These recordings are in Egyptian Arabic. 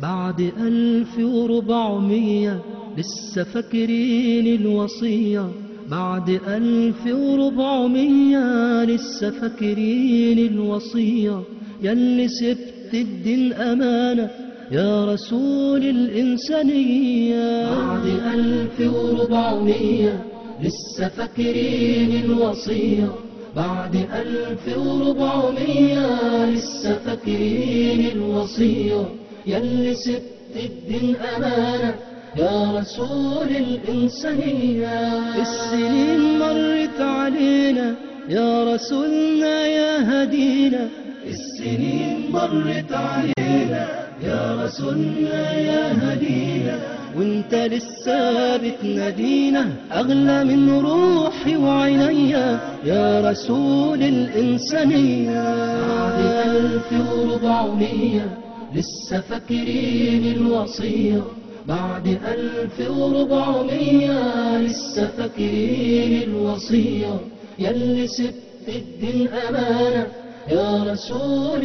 بعد ألف وربعمية لسه فاكرين الوصية بعد ألف وربعمية لسه فاكرين الوصية ياللي سبت الدين أمانة يا رسول الإنسانية بعد ألف وربعمية لسه فاكرين الوصية بعد ألف وربعمية لسه فاكرين الوصية ياللي سبت الدين أمانة يا رسول الإنسانية السنين مرت علينا يا رسولنا يا هدينا السنين مرت علينا يا رسولنا يا هدينا وانت لسه بتنادينا اغلى من روحي وعينيا يا رسول الانسانيه بعد الف وربعمية لسه فاكرين الوصيه بعد ألف وربعمية لسه فاكرين الوصية ياللي سبت الدين أمانة يا رسول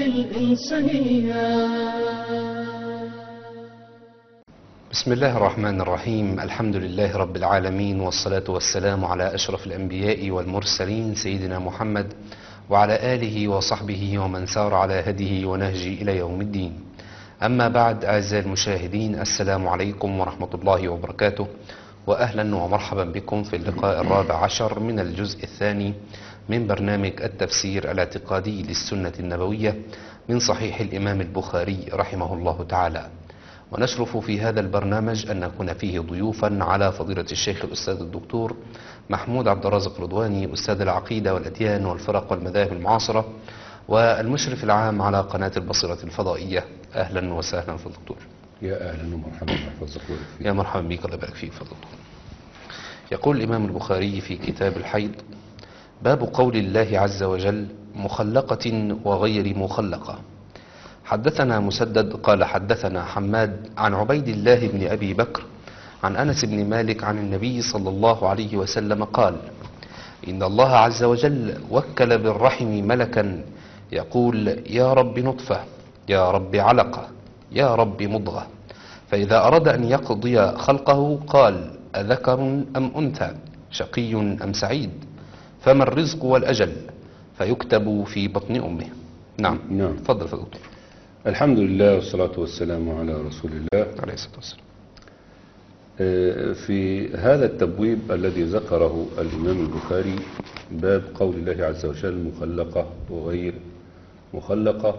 الإنسانية بسم الله الرحمن الرحيم الحمد لله رب العالمين والصلاة والسلام على أشرف الأنبياء والمرسلين سيدنا محمد وعلى آله وصحبه ومن سار على هديه ونهجه إلى يوم الدين أما بعد أعزائي المشاهدين السلام عليكم ورحمة الله وبركاته وأهلا ومرحبا بكم في اللقاء الرابع عشر من الجزء الثاني من برنامج التفسير الاعتقادي للسنة النبوية من صحيح الإمام البخاري رحمه الله تعالى ونشرف في هذا البرنامج أن نكون فيه ضيوفا على فضيلة الشيخ الأستاذ الدكتور محمود عبد الرازق رضواني أستاذ العقيدة والأديان والفرق والمذاهب المعاصرة والمشرف العام على قناة البصيرة الفضائية أهلا وسهلا في الدكتور يا اهلا ومرحبا يحفظك ويبارك فيك. يا مرحبا بك الله يبارك فيك فضل الدكتور يقول الإمام البخاري في كتاب الحيض باب قول الله عز وجل مخلقة وغير مخلقة حدثنا مسدد قال حدثنا حماد عن عبيد الله بن أبي بكر عن أنس بن مالك عن النبي صلى الله عليه وسلم قال إن الله عز وجل وكل بالرحم ملكا يقول يا رب نطفة يا رب علقة يا رب مضغة فإذا أراد أن يقضي خلقه قال أذكر أم أنثى شقي أم سعيد فما الرزق والأجل فيكتب في بطن أمه نعم نعم. تفضل فضل دكتور الحمد لله والصلاة والسلام على رسول الله عليه الصلاة والسلام آه، في هذا التبويب الذي ذكره الإمام البخاري باب قول الله عز وجل مخلقة وغير مخلقة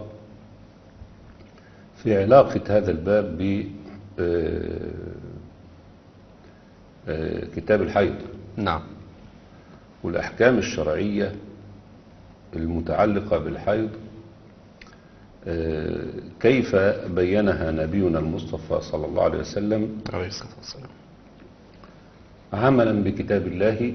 في علاقة هذا الباب ب آه، آه، كتاب الحيض نعم والأحكام الشرعية المتعلقة بالحيض آه، كيف بينها نبينا المصطفى صلى الله عليه وسلم عليه الصلاة والسلام عملا بكتاب الله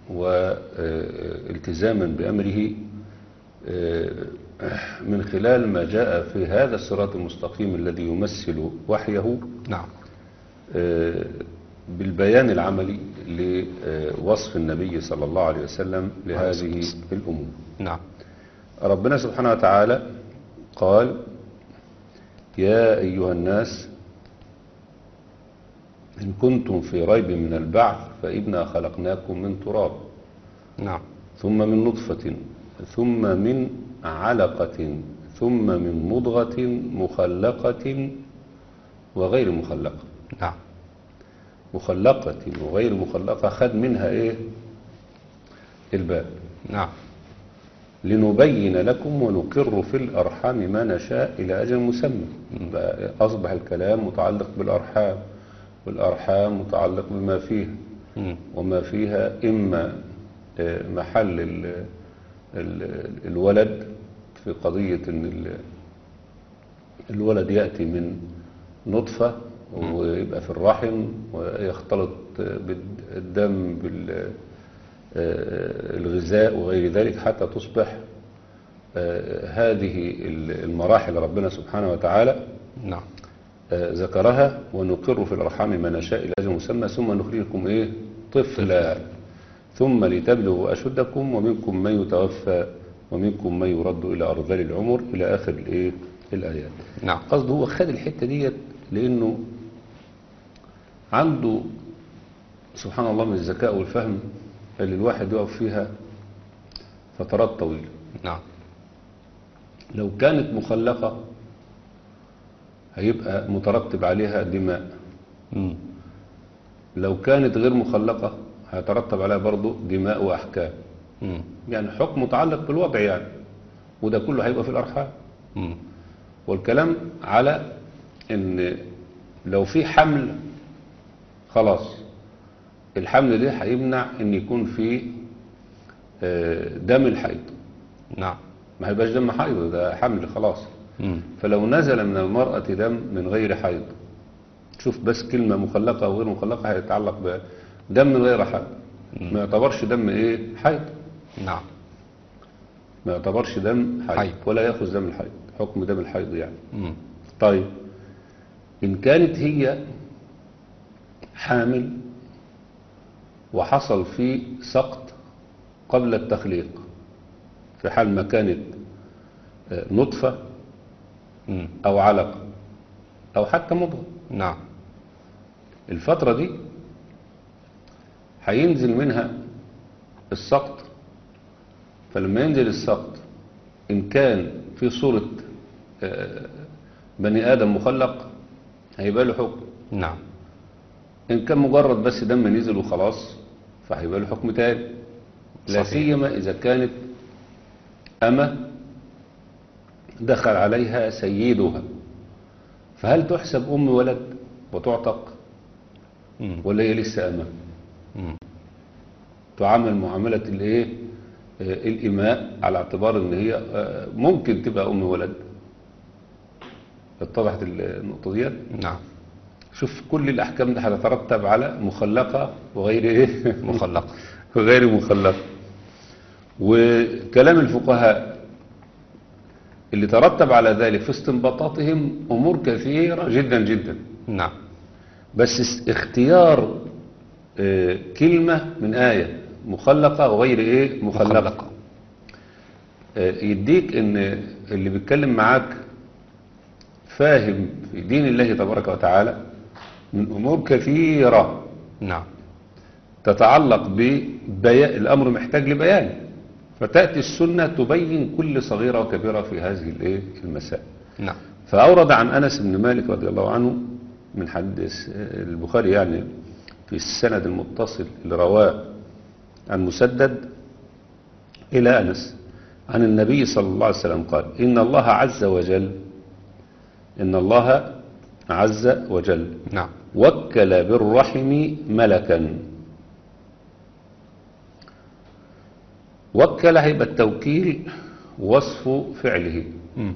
والتزاما بأمره آه، من خلال ما جاء في هذا الصراط المستقيم الذي يمثل وحيه نعم آه، بالبيان العملي لوصف النبي صلى الله عليه وسلم لهذه الأمور نعم ربنا سبحانه وتعالى قال يا أيها الناس إن كنتم في ريب من البعث فإنا خلقناكم من تراب نعم ثم من نطفة ثم من علقة ثم من مضغة مخلقة وغير مخلقة نعم مخلقة وغير مخلقة خد منها إيه الباء نعم لنبين لكم ونقر في الأرحام ما نشاء إلى أجل مسمى بقى أصبح الكلام متعلق بالأرحام والأرحام متعلق بما فيها مم. وما فيها إما آه، محل ال- ال- الولد في قضية أن ال- الولد يأتي من نطفة ويبقى في الرحم ويختلط بالدم بالغذاء وغير ذلك حتى تصبح آه، هذه المراحل ربنا سبحانه وتعالى نعم آه، ذكرها ونقر في الأرحام ما نشاء إلى أجل مسمى ثم نخرجكم إيه طفلا ثم لتبلغوا أشدكم ومنكم من يتوفى ومنكم من يرد إلى أرذل العمر إلى آخر الإيه الآيات نعم قصده هو خد الحتة ديت لأنه عنده سبحان الله من الذكاء والفهم اللي الواحد يقف فيها فترات طويلة نعم لو كانت مخلقة هيبقى مترتب عليها دماء مم. لو كانت غير مخلقة هيترتب عليها برضو دماء وأحكام مم. يعني حكم متعلق بالوضع يعني وده كله هيبقى في الأرحام مم. والكلام على ان لو في حمل خلاص الحمل ده هيمنع ان يكون في آه، دم الحيض نعم ما هيبقاش دم حيض ده حمل خلاص مم. فلو نزل من المرأة دم من غير حيض شوف بس كلمة مخلقة أو غير مخلقة هيتعلق بدم من غير حيض ما يعتبرش دم ايه حيض نعم ما يعتبرش دم حيض, حيض. ولا ياخذ دم الحيض حكم دم الحيض يعني مم. طيب إن كانت هي حامل وحصل في سقط قبل التخليق في حال ما كانت آه، نطفة مم. أو علقة أو حتى مضغة نعم الفترة دي هينزل منها السقط فلما ينزل السقط إن كان في صورة آه، بني آدم مخلق هيبقى له حكم نعم إن كان مجرد بس دم نزل وخلاص فهيبقى له حكم تاني لا صحيح. سيما إذا كانت أمة دخل عليها سيدها فهل تحسب أم ولد وتعتق مم. ولا هي لسه أمة مم. تعامل معاملة الايه آه، الإماء على اعتبار ان هي آه، ممكن تبقى أم ولد اتضحت النقطة ديت نعم شوف كل الأحكام دي هتترتب على مخلقة وغير إيه مخلقة وغير مخلقة وكلام الفقهاء اللي ترتب على ذلك في استنباطاتهم أمور كثيرة جدا جدا نعم بس اس- اختيار آه، كلمة من آية مخلقة وغير إيه مخلقة, مخلقة آه، يديك ان اللي بيتكلم معاك فاهم في دين الله تبارك وتعالى من امور كثيرة نعم تتعلق ببيان الامر محتاج لبيان فتأتي السنة تبين كل صغيرة وكبيرة في هذه الايه المسائل نعم فأورد عن أنس بن مالك رضي الله عنه من حديث البخاري يعني في السند المتصل اللي رواه عن مسدد إلى أنس عن النبي صلى الله عليه وسلم قال إن الله عز وجل إن الله عز وجل نعم وكل بالرحم ملكا وكل هيبقى التوكيل وصف فعله مم.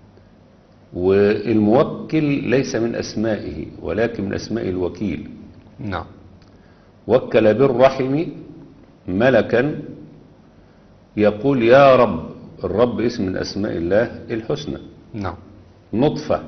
والموكل ليس من أسمائه ولكن من أسماء الوكيل نعم وكل بالرحم ملكا يقول يا رب الرب اسم من أسماء الله الحسنى نعم نطفة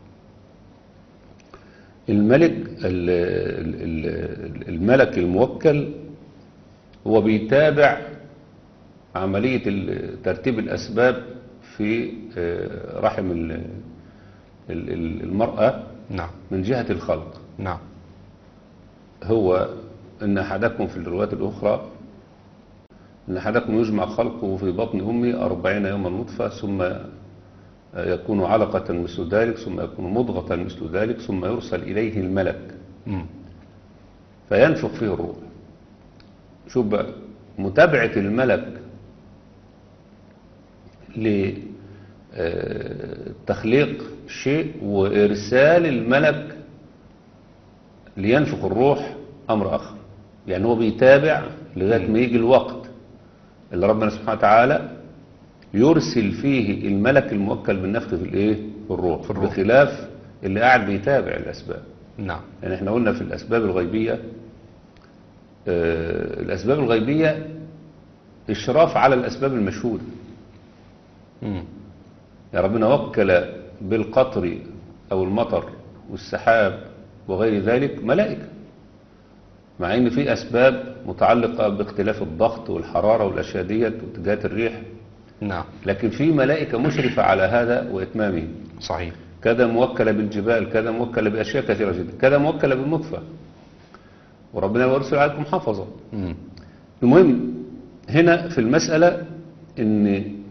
الملك ال- ال- ال- الملك الموكل هو بيتابع عملية ال- ترتيب الأسباب في آه، رحم ال- ال- ال- المرأة نعم من جهة الخلق نعم هو أن أحدكم في الروايات الأخرى أن أحدكم يجمع خلقه في بطن أمه أربعين يوما نطفة ثم يكون علقة مثل ذلك ثم يكون مضغة مثل ذلك ثم يرسل إليه الملك مم. فينفخ فيه الروح شوف بقى متابعة الملك لتخليق شيء وإرسال الملك لينفخ الروح أمر آخر يعني هو بيتابع لغاية ما يجي الوقت اللي ربنا سبحانه وتعالى يرسل فيه الملك الموكل بالنفخ في الايه في الروح, في الروح. بخلاف اللي قاعد بيتابع الأسباب نعم يعني احنا قلنا في الأسباب الغيبية آه، الأسباب الغيبية إشراف على الأسباب المشهودة مم. يا ربنا وكل بالقطر أو المطر والسحاب وغير ذلك ملائكة مع ان في أسباب متعلقة باختلاف الضغط والحرارة والأشياء ديت واتجاهات الريح نعم لكن في ملائكة مشرفة على هذا وإتمامه صحيح كذا موكلة بالجبال كذا موكلة بأشياء كثيرة جدا كذا موكلة بالنطفة وربنا يرسل عليكم حفظا مم. المهم هنا في المسألة ان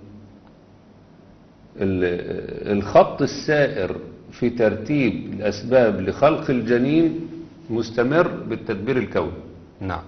ال- الخط السائر في ترتيب الأسباب لخلق الجنين مستمر بالتدبير الكوني نعم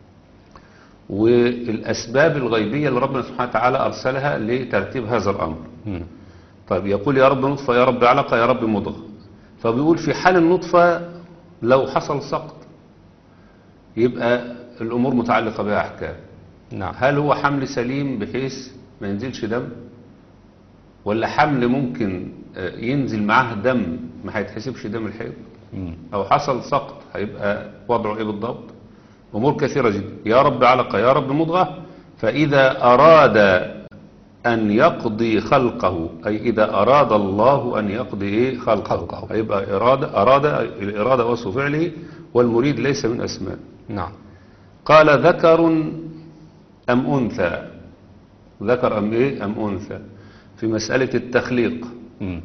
والأسباب الغيبية اللي ربنا سبحانه وتعالى أرسلها لترتيب هذا الأمر مم. طيب يقول يا رب نطفة يا رب علقة يا رب مضغة فبيقول في حال النطفة لو حصل سقط يبقى الأمور متعلقة بها أحكام نعم هل هو حمل سليم بحيث ما ينزلش دم ولا حمل ممكن آه، ينزل معاه دم ما هيتحسبش دم الحيض مم. أو حصل سقط هيبقى وضعه إيه بالضبط أمور كثيرة جدا يا رب علقة يا رب مضغة فإذا أراد أن يقضي خلقه أي إذا أراد الله أن يقضي إيه خلقه, خلقه. هيبقى إرادة أراد الإرادة وصف فعله والمريد ليس من أسماء نعم قال ذكر أم أنثى ذكر أم إيه أم أنثى في مسألة التخليق مم.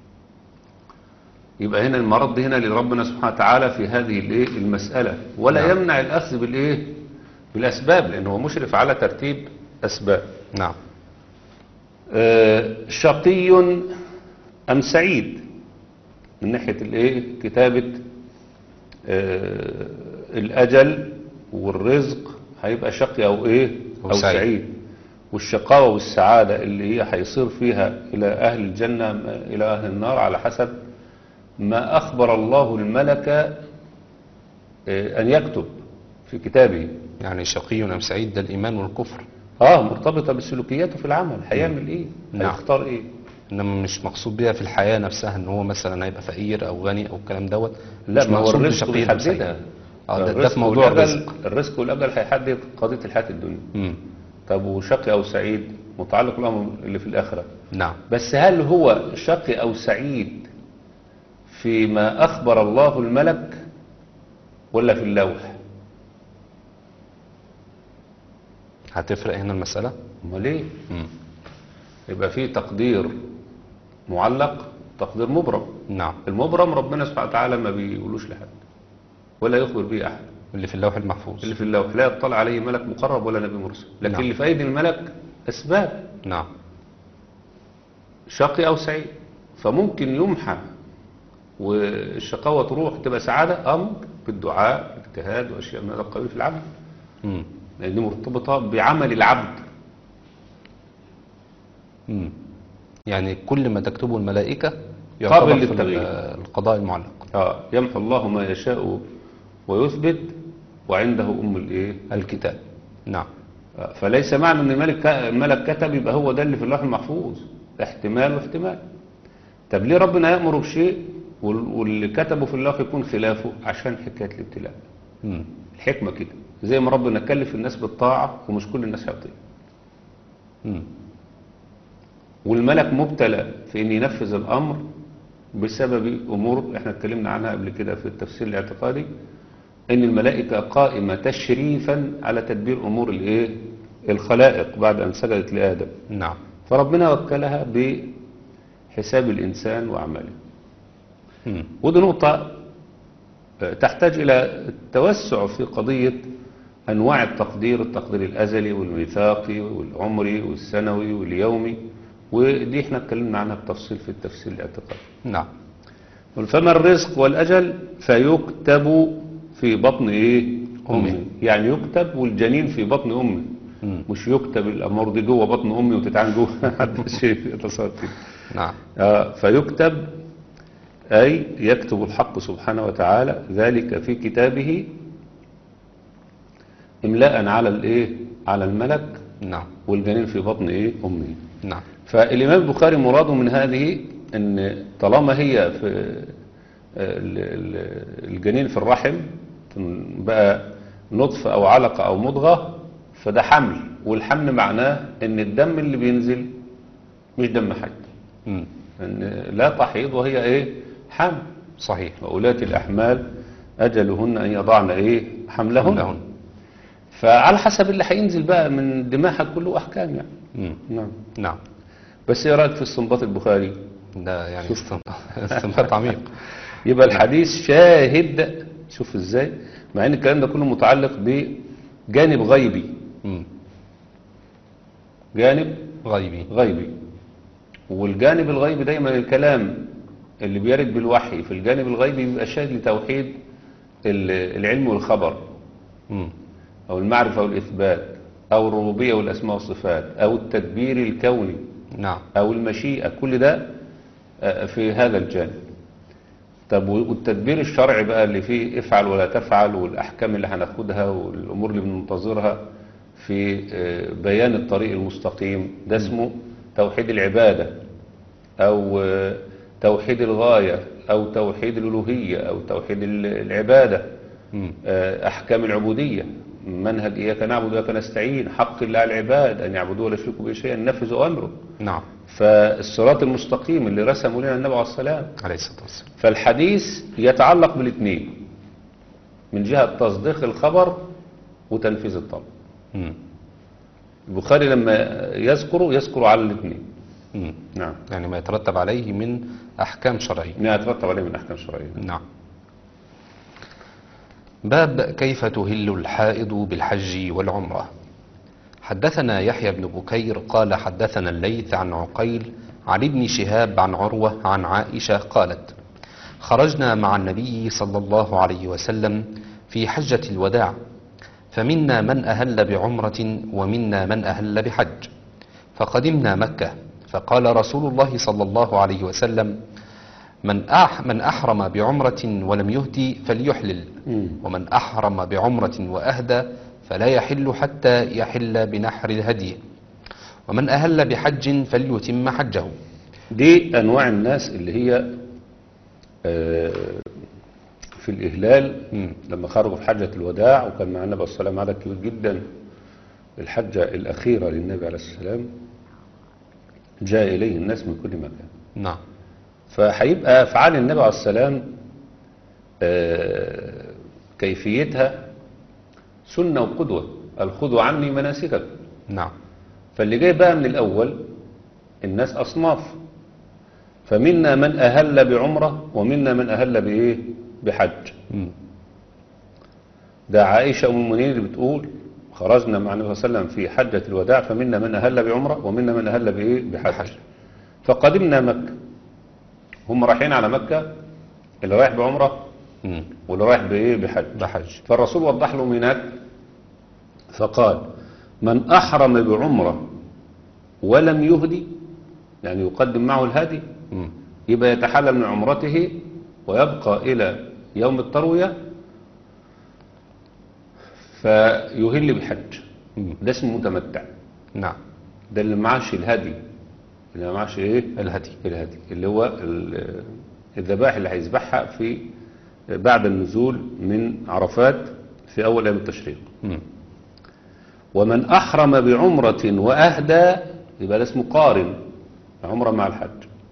يبقى هنا المرض هنا لربنا سبحانه وتعالى في هذه الايه المسألة ولا نعم. يمنع الأخذ بالإيه بالأسباب لأنه هو مشرف على ترتيب أسباب نعم آه، شقي أم سعيد من ناحية الايه كتابة آه، الأجل والرزق هيبقى شقي أو إيه أو أو سعيد. سعيد والشقاوة والسعادة اللي هي هيصير فيها إلى أهل الجنة إلى أهل النار على حسب ما أخبر الله الملك آه، أن يكتب في كتابه يعني شقي أم سعيد ده الإيمان والكفر اه مرتبطة بسلوكياته في العمل هيعمل ايه نعم. هيختار ايه إنما مش مقصود بيها في الحياة نفسها إن هو مثلا هيبقى فقير أو غني أو الكلام دوت لا مش ما هو مقصود الرزق بشقي أم سعيد. بيحددها اه ده, ده الرزق في موضوع والأجل- الرزق الرزق والأجل هيحدد قضية الحياة الدنيا مم. طب وشقي أو سعيد متعلق الأمر اللي في الآخرة نعم بس هل هو شقي أو سعيد فيما أخبر الله الملك ولا في اللوح هتفرق هنا المسألة امال ايه مم. يبقى في تقدير معلق تقدير مبرم نعم المبرم ربنا سبحانه وتعالى ما بيقولوش لحد ولا يخبر به أحد اللي في اللوح المحفوظ اللي في اللوح لا يطلع عليه ملك مقرب ولا نبي مرسل لكن نعم. اللي في أيدي الملك أسباب نعم شقي أو سعيد فممكن يمحى والشقاوة تروح تبقى سعادة اه ممكن بالدعاء اجتهاد وأشياء من هذا القبيل في العمل مم. لأن دي مرتبطة بعمل العبد مم. يعني كل ما تكتبه الملائكة قابل يعتبر في للتغيير. ال- القضاء المعلق اه يمحو الله ما يشاء ويثبت وعنده أم الإيه الكتاب نعم آه، فليس معنى ان الملك الملك كتب يبقى هو ده اللي في اللوح المحفوظ احتمال واحتمال طب ليه ربنا يأمر بشيء وال- واللي كتبه في اللوح يكون خلافه عشان حكاية الابتلاء مم. الحكمة كده زي ما ربنا كلف الناس بالطاعة ومش كل الناس هيطيع مم. والملك مبتلى في ان ينفذ الامر بسبب امور احنا اتكلمنا عنها قبل كده في التفسير الاعتقادي ان الملائكة قائمة تشريفا على تدبير امور الايه الخلائق بعد ان سجدت لآدم نعم فربنا وكلها بحساب الإنسان وعمله مم. ودي نقطة آه، تحتاج إلى التوسع في قضية أنواع التقدير التقدير الأزلي والميثاقي والعمري والسنوي واليومي ودي احنا اتكلمنا عنها بتفصيل في التفسير الاعتقادي نعم فما الرزق والأجل فيكتب في بطن إيه أمه. أمه يعني يكتب والجنين في بطن أمه مم. مش يكتب الأمور دي جوه بطن أمي وتتعامل جوه حد شيء يتصور كده نعم آه، فيكتب أي يكتب الحق سبحانه وتعالى ذلك في كتابه إملاء على الإيه على الملك نعم والجنين في بطن إيه أمه نعم فالإمام البخاري مراده من هذه أن طالما هي في آه، ال- ال- الجنين في الرحم بقى نطفة أو علقة أو مضغة فده حمل والحمل معناه أن الدم اللي بينزل مش دم حي مم. أن لا تحيض وهي إيه حمل صحيح وأولاة الأحمال أجلهن أن يضعن إيه حملهن لهن فعلى حسب اللي هينزل بقى من دماغها كله أحكام يعني مم. نعم نعم بس ايه رايك في استنباط البخاري ده يعني استم- استنباط عميق يبقى الحديث شاهد شوف ازاي مع ان الكلام ده كله متعلق بجانب غيبي مم. جانب غيبي غيبي والجانب الغيبي دايما الكلام اللي بيرد بالوحي في الجانب الغيبي بيبقى شاهد لتوحيد ال- العلم والخبر مم. او المعرفة والاثبات او الربوبية والاسماء والصفات او التدبير الكوني نعم او المشيئة كل ده آه، في هذا الجانب طب والتدبير الشرعي بقى اللي فيه افعل ولا تفعل والاحكام اللي هناخدها والامور اللي بننتظرها في آه، بيان الطريق المستقيم ده اسمه توحيد العبادة او آه، توحيد الغاية او توحيد الالوهية او توحيد ال- العبادة مم. آه، احكام العبودية منهج اياك نعبد واياك نستعين حق الله على العباد ان يعبدوه ولا يشركوا به شيئا نفذوا امره نعم فالصراط المستقيم اللي رسمه لنا النبي عليه السلام عليه الصلاة والسلام فالحديث يتعلق بالاثنين من جهة تصديق الخبر وتنفيذ الطلب مم. البخاري لما يذكره يذكر على الاثنين مم. نعم يعني ما يترتب عليه من أحكام شرعية ما يترتب عليه من احكام شرعيه نعم باب كيف تهل الحائض بالحج والعمرة حدثنا يحيى بن بكير قال حدثنا الليث عن عقيل عن ابن شهاب عن عروة عن عائشة قالت خرجنا مع النبي صلى الله عليه وسلم في حجة الوداع فمنا من أهل بعمرة ومنا من أهل بحج فقدمنا مكة فقال رسول الله صلى الله عليه وسلم من أح من أحرم بعمرة ولم يهدي فليحلل مم. ومن أحرم بعمرة وأهدى فلا يحل حتى يحل بنحر الهدي ومن أهل بحج فليتم حجه دي انواع الناس اللي هي آه، في الاهلال مم. لما خرجوا في حجه الوداع وكان مع النبي صلى الله عليه وسلم عدد كبير جدا الحجه الاخيره للنبي عليه السلام جاء اليه الناس من كل مكان نعم فهيبقى افعال النبي عليه السلام آه، كيفيتها سنه وقدوه الخذوا عني مناسككم نعم فاللي جاي بقى من الأول الناس أصناف فمنا من أهل بعمرة ومنا من أهل بإيه بحج مم. ده عائشة أم المؤمنين اللي بتقول خرجنا مع النبي صلى الله عليه وسلم في حجة الوداع فمنا من أهل بعمرة ومنا من أهل بإيه بحج فقدمنا مكة هم رايحين على مكة اللي رايح بعمرة مم. واللي رايح بإيه بحج بحج فالرسول وضح لهم هناك فقال من أحرم بعمرة ولم يهدي يعني يقدم معه الهدي مم. يبقى يتحلل من عمرته ويبقى إلى يوم التروية فيهل بحج مم. ده اسمه متمتع نعم ده اللي معاش الهدي اللي معاش ايه الهدي الهدي اللي هو ال- الذبائح اللي هيذبحها في بعد النزول من عرفات في أول أيام التشريق مم. ومن أحرم بعمرة وأهدى يبقى ده اسمه قارن عمرة مع الحج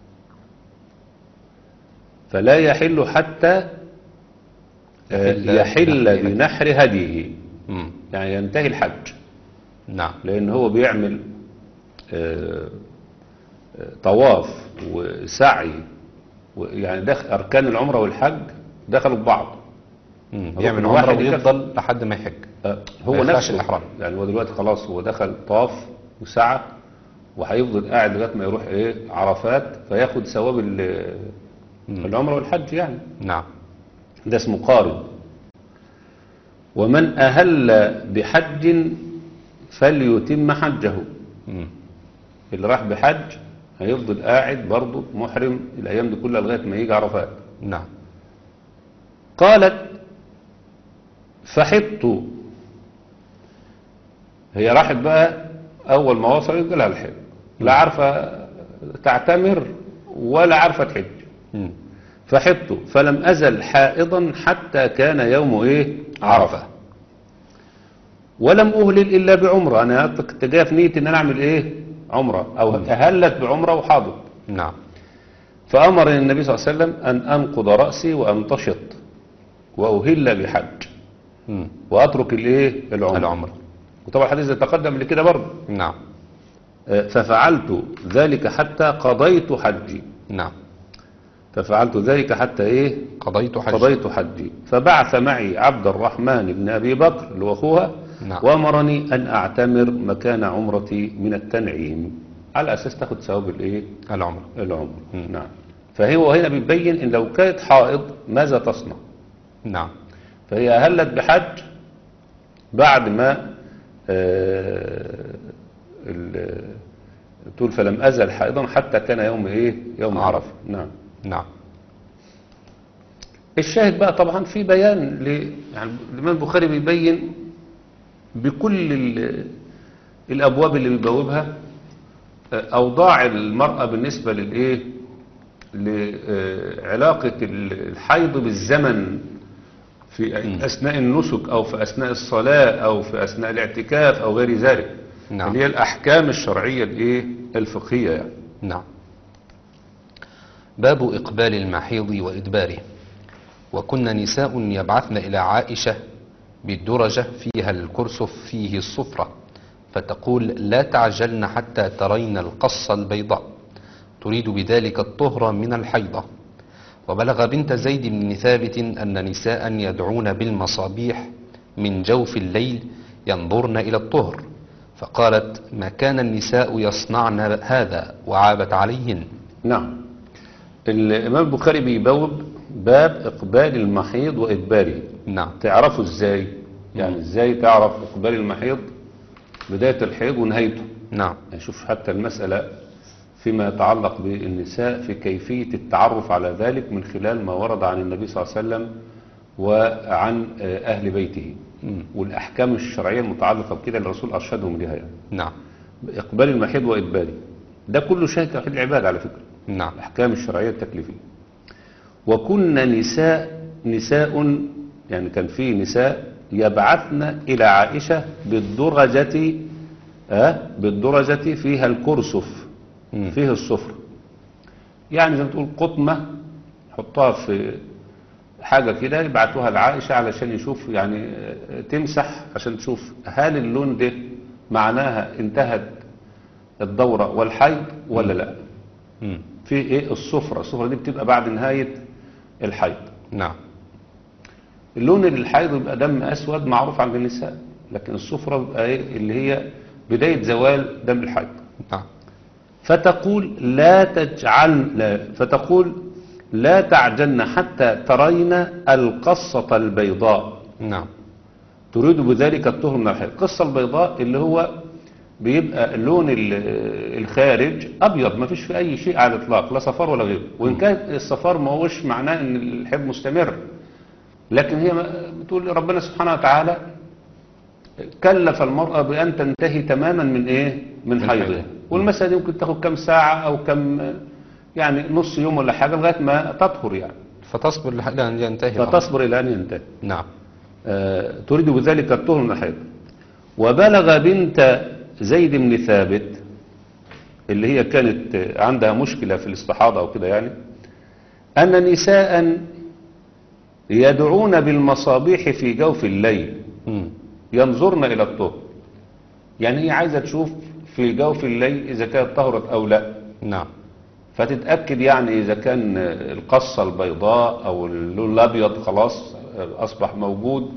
فلا يحل حتى آه، يحل يحل بنحر بنحر هديه مم. يعني ينتهي الحج نعم لأن هو بيعمل آه، آه، طواف وسعي و- يعني دخل أركان العمرة والحج دخلوا ببعض مم. هو يعمل كل عمرة واحد ويفضل لحد ما يحج آه، ما هو يخلعش نفسه الإحرام. يعني هو دلوقتي خلاص هو دخل طاف وسعى وهيفضل قاعد لغايه ما يروح ايه عرفات فياخد ثواب ال- العمره والحج يعني نعم ده اسمه قارن ومن أهل بحج فليتم حجه مم. اللي راح بحج هيفضل قاعد برضه محرم الأيام دي كلها لغاية ما يجي عرفات نعم قالت فحطت هي راحت بقى أول ما وصلت جالها الحج لا عارفة تعتمر ولا عارفة تحج مم. فحطت فلم أزل حائضا حتى كان يوم إيه عرفة ولم أهلل إلا بعمرة أنا كنت جاي في نيتي إن أنا أعمل إيه عمرة أو أهلت بعمرة وحاضر نعم فأمرني النبي صلى الله عليه وسلم أن أنقض رأسي وأمتشط وأهل بحج مم. وأترك الإيه العمرة العمرة وطبعا الحديث ده تقدم لكده برضه نعم آه، ففعلت ذلك حتى قضيت حجي نعم ففعلت ذلك حتى إيه قضيت حج قضيت حجي فبعث معي عبد الرحمن بن أبي بكر اللي هو أخوها نعم. وأمرني أن أعتمر مكان عمرتي من التنعيم على أساس تاخد ثواب الإيه العمرة العمر مم. نعم فهو هنا بيبين إن لو كانت حائض ماذا تصنع نعم فهي أهلت بحج بعد ما آه، ال- تقول فلم أزل حائضا حتى كان يوم إيه يوم عرفة نعم نعم الشاهد بقى طبعا في بيان ل... يعني الإمام البخاري بيبين بكل ال... الأبواب اللي بيبوبها آه، أوضاع المرأة بالنسبة للإيه لعلاقة الحيض بالزمن في أثناء النسك أو في أثناء الصلاة أو في أثناء الاعتكاف أو غير ذلك نعم. اللي هي الأحكام الشرعية الإيه الفقهية يعني نعم باب إقبال المحيض وإدباره وكن نساء يبعثن إلى عائشة بالدرجة فيها الكرسف فيه الصفرة فتقول لا تعجلن حتى ترين القص البيضاء تريد بذلك الطهر من الحيضة وبلغ بنت زيد بن ثابت أن نساء يدعون بالمصابيح من جوف الليل ينظرن إلى الطهر فقالت ما كان النساء يصنعن هذا وعابت عليهن نعم الإمام البخاري بيبوب باب إقبال المحيض وإدباره نعم تعرفه إزاي يعني إزاي تعرف إقبال المحيض بداية الحيض ونهايته نعم يعني شوف حتى المسألة فيما يتعلق بالنساء في كيفية التعرف على ذلك من خلال ما ورد عن النبي صلى الله عليه وسلم وعن آه، أهل بيته والأحكام الشرعية المتعلقة بكده الرسول أرشدهم لها يعني نعم إقبال المحيض وإدباره ده كله شيء توحيد العباد على فكرة نعم الأحكام الشرعية التكليفية وكن نساء نساء يعني كان في نساء يبعثن إلى عائشة بالدرجة آه بالدرجة فيها الكرسف مم. فيه الصفر يعني زي ما تقول قطمة حطها في حاجة كده يبعتوها لعائشة علشان يشوف يعني آه، تمسح عشان تشوف هل اللون ده معناها انتهت الدورة والحيض ولا لا مم. في ايه الصفرة الصفرة دي بتبقى بعد نهاية الحيض نعم اللون اللي الحيض بيبقى دم اسود معروف عند النساء لكن الصفرة بيبقى ايه اللي هي بداية زوال دم الحيض نعم فتقول لا تجعل لا فتقول لا تعجلن حتى ترين القصة البيضاء نعم تريد بذلك الطهر من الحيض القصة البيضاء اللي هو بيبقى لون ال- الخارج أبيض ما فيش في أي شيء على الإطلاق لا صفار ولا غيره وإن كان الصفار ما هوش معناه أن الحيض مستمر لكن هي ما- بتقول ربنا سبحانه وتعالى كلف المرأة بأن تنتهي تماما من إيه من من حيضها حيضها. والمسألة دي ممكن تاخد كم ساعة أو كم يعني نص يوم ولا حاجة لغاية ما تطهر يعني فتصبر لحد أن ينتهي الأمر. فتصبر إلى أن ينتهي نعم آه، تريد بذلك الطهر من الحيض وبلغ بنت زيد بن ثابت اللي هي كانت آه، عندها مشكلة في الاستحاضة أو كده يعني أن نساء يدعون بالمصابيح في جوف الليل مم. ينظرن إلى الطهر يعني هي عايزة تشوف في جوف الليل إذا كانت طهرت أو لا نعم فتتأكد يعني إذا كان القصة البيضاء أو اللون الأبيض خلاص أصبح موجود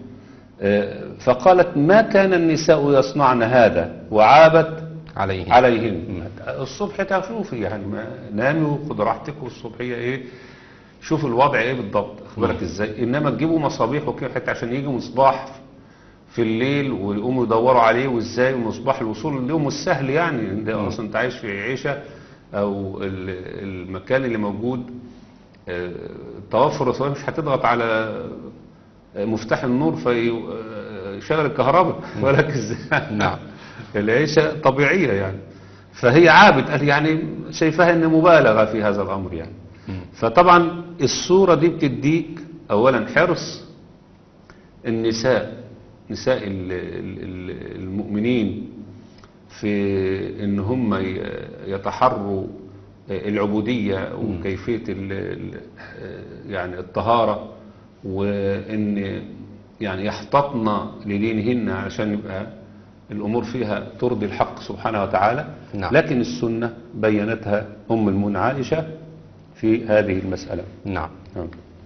فقالت ما كان النساء يصنعن هذا وعابت عليه عليهن الصبح تشوفي يعني ما نامي وخد راحتك والصبحية إيه شوف الوضع إيه بالضبط أخبرك إزاي إنما تجيبوا مصابيح وكده حتى عشان يجي مصباح في الليل ويقوموا يدوروا عليه وإزاي مصباح الوصول اليوم السهل يعني انت أصلا أنت عايش في عيشة أو ال- المكان اللي موجود آه، توفر الصباح مش هتضغط على آه، مفتاح النور فيشغل الكهرباء ولك ازاي نعم. العيشة طبيعية يعني فهي عابد قال يعني شايفاها ان مبالغة في هذا الامر يعني فطبعا الصورة دي بتديك اولا حرص النساء نساء ال- ال- ال- المؤمنين في ان هم ي- يتحروا العبودية وكيفية ال- ال- يعني الطهارة وان يعني يحتطن لدينهن عشان يبقى الامور فيها ترضي الحق سبحانه وتعالى نعم. لكن السنة بينتها ام المؤمنين عائشة في هذه المسألة نعم نعم.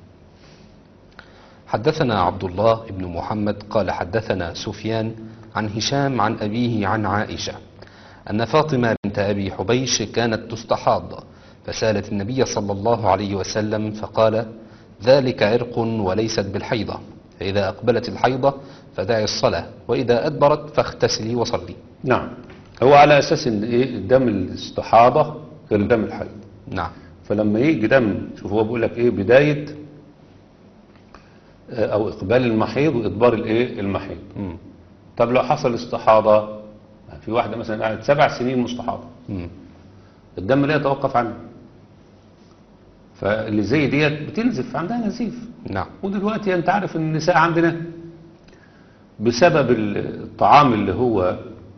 حدثنا عبد الله بن محمد قال حدثنا سفيان عن هشام عن أبيه عن عائشة أن فاطمة بنت أبي حبيش كانت تستحاض فسالت النبي صلى الله عليه وسلم فقال ذلك عرق وليست بالحيضة فإذا أقبلت الحيضة فدعي الصلاة وإذا أدبرت فاغتسلي وصلي نعم هو على أساس إن إيه دم الاستحاضة غير دم الحيض نعم فلما يجي دم شوف هو بيقول لك إيه بداية آه، أو إقبال المحيض وإدبار الإيه المحيض مم. طب لو حصل استحاضة في واحدة مثلا قعدت سبع سنين مستحاضة مم. الدم لا يتوقف عنه فاللي زي ديت بتنزف عندها نزيف نعم ودلوقتي انت عارف ان النساء عندنا بسبب الطعام اللي هو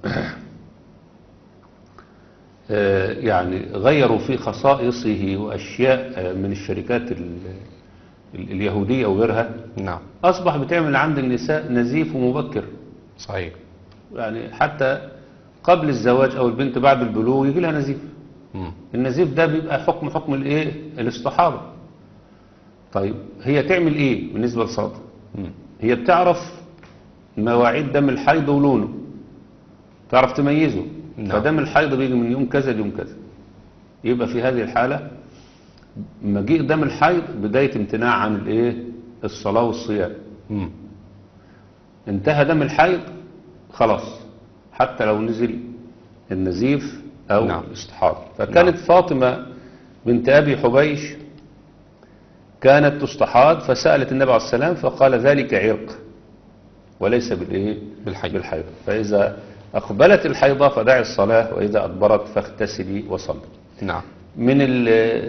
آه، يعني غيروا في خصائصه واشياء آه، من الشركات ال- ال- اليهودية وغيرها نعم اصبح بتعمل عند النساء نزيف مبكر صحيح يعني حتى قبل الزواج او البنت بعد البلوغ يجي لها نزيف مم. النزيف ده بيبقى حكم حكم الايه الاستحاضة طيب هي تعمل ايه بالنسبة للصلاة مم. هي بتعرف مواعيد دم الحيض ولونه تعرف تميزه نعم. فدم الحيض بيجي من يوم كذا ليوم كذا يبقى في هذه الحالة مجيء دم الحيض بداية امتناع عن الايه الصلاة والصيام مم. انتهى دم الحيض خلاص حتى لو نزل النزيف او نعم. الاستحاضة فكانت نعم. فاطمة بنت ابي حبيش كانت تستحاض فسألت النبي عليه السلام فقال ذلك عرق وليس بالايه بالحيض. بالحيض فاذا اقبلت الحيضة فدعي الصلاة واذا ادبرت فاغتسلي وصلي نعم من ال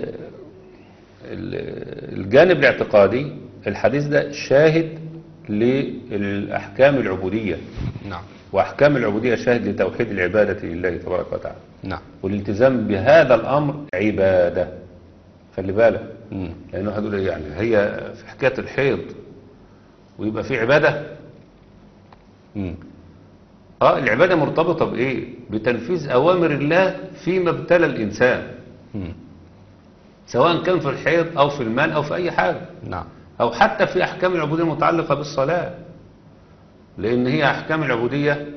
ال- الجانب الاعتقادي الحديث ده شاهد للأحكام العبودية نعم وأحكام العبودية شاهد لتوحيد العبادة لله تبارك وتعالى نعم والالتزام بهذا الأمر عبادة خلي بالك مم. لأنه هدول إيه يعني هي في حكاية الحيض ويبقى في عبادة مم. اه العبادة مرتبطة بإيه بتنفيذ أوامر الله فيما ابتلى الإنسان مم. سواء كان في الحيض أو في المال أو في أي حاجة نعم أو حتى في أحكام العبودية المتعلقة بالصلاة لأن هي أحكام العبودية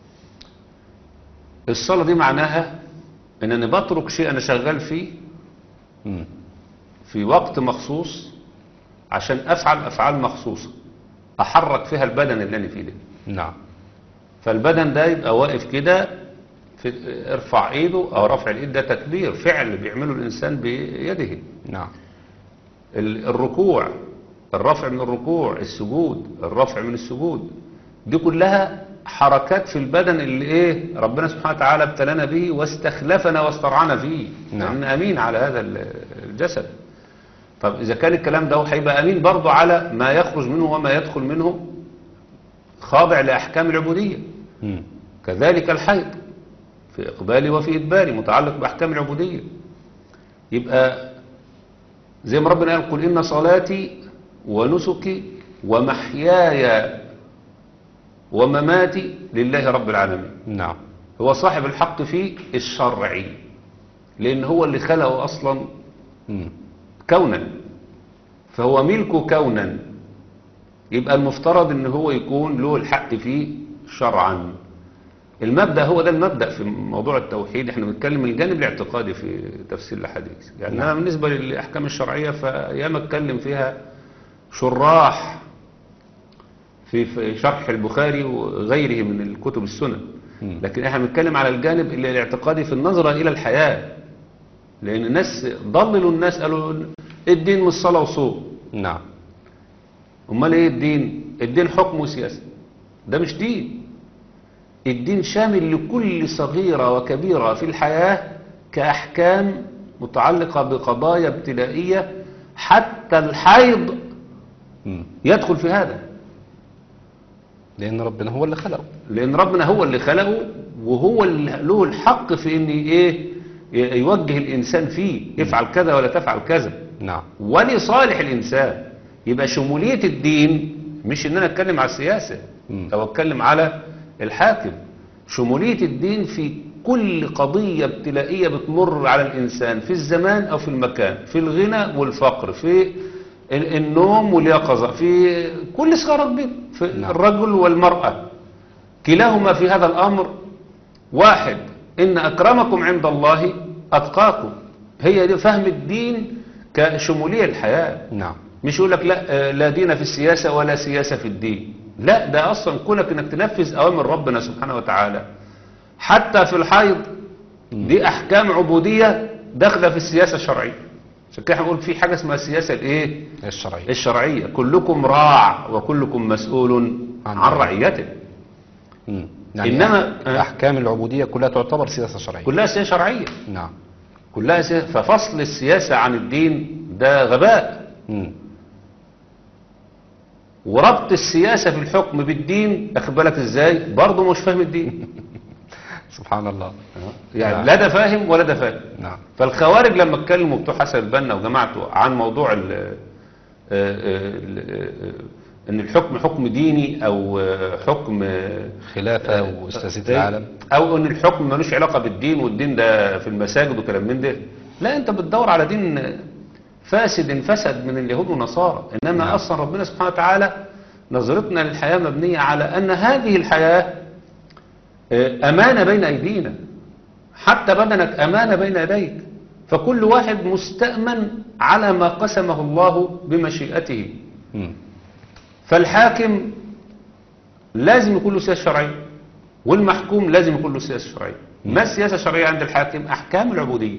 الصلاة دي معناها إن أنا بترك شيء أنا شغال فيه مم. في وقت مخصوص عشان أفعل أفعال مخصوصة أحرك فيها البدن اللي أنا فيه ده نعم فالبدن ده يبقى واقف كده في ارفع ايده او رفع الايد ده تكبير فعل بيعمله الانسان بيده نعم ال- الركوع الرفع من الركوع السجود الرفع من السجود دي كلها حركات في البدن اللي ايه ربنا سبحانه وتعالى ابتلانا به واستخلفنا واسترعانا فيه نعم. لأن امين على هذا ال- الجسد طب اذا كان الكلام ده هيبقى امين برضه على ما يخرج منه وما يدخل منه خاضع لاحكام العبوديه مم. كذلك الحيض في إقبالي وفي إدباري متعلق بأحكام العبودية يبقى زي ما ربنا قال قل إن صلاتي ونسكي ومحياي ومماتي لله رب العالمين نعم هو صاحب الحق فيه الشرعي لأن هو اللي خلقه أصلا مم. كونا فهو ملكه كونا يبقى المفترض ان هو يكون له الحق فيه شرعا المبدأ هو ده المبدأ في موضوع التوحيد احنا بنتكلم الجانب الاعتقادي في تفسير الحديث يعني نعم. انا بالنسبة للأحكام الشرعية فياما اتكلم فيها شراح في في شرح البخاري وغيره من الكتب السنن مم. لكن احنا بنتكلم على الجانب اللي الاعتقادي في النظرة إلى الحياة لأن الناس ضللوا الناس قالوا الدين مش صلاة وصوم نعم امال ايه الدين الدين حكم وسياسة ده مش دين الدين شامل لكل صغيرة وكبيرة في الحياة كأحكام متعلقة بقضايا ابتدائية حتى الحيض مم. يدخل في هذا لأن ربنا هو اللي خلقه لأن ربنا هو اللي خلقه وهو اللي له الحق في ان ايه ي- يوجه الإنسان فيه يفعل كذا ولا تفعل كذا نعم ولصالح الإنسان يبقى شمولية الدين مش ان انا اتكلم على السياسة مم. او اتكلم على الحاكم شمولية الدين في كل قضية ابتلائية بتمر على الإنسان في الزمان أو في المكان في الغنى والفقر في ال- النوم واليقظة في كل صغيرة كبيرة في نعم. الرجل والمرأة كلاهما في هذا الأمر واحد إن أكرمكم عند الله أتقاكم هي دي فهم الدين كشمولية الحياة نعم مش يقول لك لا آه، لا دين في السياسة ولا سياسة في الدين لا ده أصلا كونك إنك تنفذ أوامر ربنا سبحانه وتعالى حتى في الحيض دي أحكام عبودية داخلة في السياسة الشرعية عشان كده هنقول في حاجة اسمها السياسة الإيه؟ الشرعية الشرعية كلكم راع وكلكم مسؤول عن عن رعيته مم. إنما- أحكام العبودية كلها تعتبر سياسة شرعية كلها سياسة شرعية نعم كلها سياسة ففصل السياسة عن الدين ده غباء مم. وربط السياسة في الحكم بالدين أخد بالك إزاي برضه مش فاهم الدين سبحان الله يعني نعم. لا ده فاهم ولا ده فاهم نعم فالخوارج لما اتكلموا بتوع حسن البنا وجماعته عن موضوع ال آه، آه، آه، ان الحكم حكم ديني او آه، حكم آه، خلافة واستاذية العالم او ان الحكم ملوش علاقة بالدين والدين ده في المساجد وكلام من ده لا انت بتدور على دين فاسد انفسد من اليهود والنصارى انما نعم. اصلا ربنا سبحانه وتعالى نظرتنا للحياة مبنية على ان هذه الحياة آه، امانة بين ايدينا حتى بدنك امانة بين يديك فكل واحد مستأمن على ما قسمه الله بمشيئته مم. فالحاكم لازم يكون له سياسة شرعية والمحكوم لازم يكون له سياسة شرعية ما السياسة الشرعية عند الحاكم أحكام العبودية